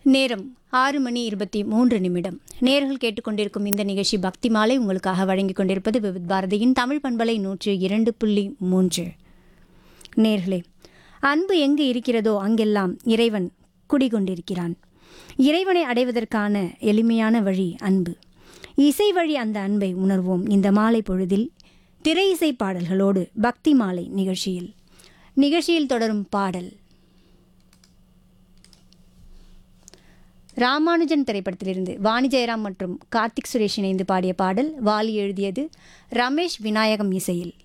நேரம் ஆறு மணி இருபத்தி மூன்று நிமிடம் நேர்கள் கேட்டுக்கொண்டிருக்கும் இந்த நிகழ்ச்சி பக்தி மாலை உங்களுக்காக வழங்கிக் கொண்டிருப்பது விவித் பாரதியின் தமிழ் பண்பலை நூற்று இரண்டு புள்ளி மூன்று நேர்களே அன்பு எங்கு இருக்கிறதோ அங்கெல்லாம் இறைவன் குடிகொண்டிருக்கிறான் இறைவனை அடைவதற்கான எளிமையான வழி அன்பு இசை வழி அந்த அன்பை உணர்வோம் இந்த மாலை பொழுதில் திரை இசை பாடல்களோடு பக்தி மாலை நிகழ்ச்சியில் நிகழ்ச்சியில் தொடரும் பாடல் ராமானுஜன் திரைப்படத்திலிருந்து வாணி ஜெயராம் மற்றும் கார்த்திக் சுரேஷ் இணைந்து பாடிய பாடல் வாலி எழுதியது ரமேஷ் விநாயகம் இசையில்